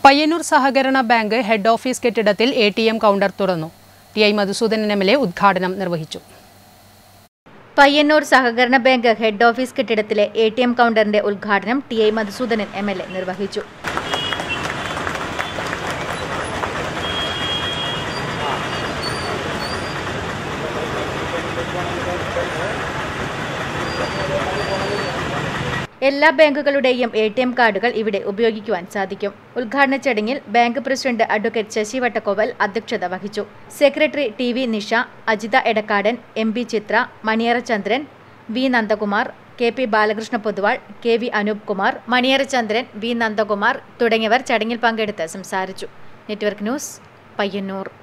പയ്യന്നൂർ സഹകരണ bank head office കെട്ടിടത്തിൽ A T M counter തുറന്നു T I Madhusoodanan M L A ഉദ്ഘാടനം നിർവഹിച്ചു പയ്യന്നൂർ സഹകരണ ബാങ്ക് ഹെഡ് ഓഫീസ് കെട്ടിടത്തിലെ എ ടി എം കൗണ്ടറിന്റെ ഉദ്ഘാടനം T I Madhusoodanan M L A നിർവഹിച്ചു എല്ലാ ബാങ്കുകളുടെയും എ ടി എം കാർഡുകൾ ഇവിടെ ഉപയോഗിക്കുവാൻ സാധിക്കും ഉദ്ഘാടന ചടങ്ങിൽ bank president advocate Sasi Vattakkoval അധ്യക്ഷത വഹിച്ചു secretary T V Nisha Ajitha Edakkadan M P Chithra Maniyara Chandran V Nandakumar K P Balakrishna Poduval K V Anoop Kumar Maniyara Chandran V Nandakumar തുടങ്ങിയവർ ചടങ്ങിൽ പങ്കെടുത്ത് സംസാരിച്ചു നെറ്റ്വർക്ക് ന്യൂസ് പയ്യന്നൂർ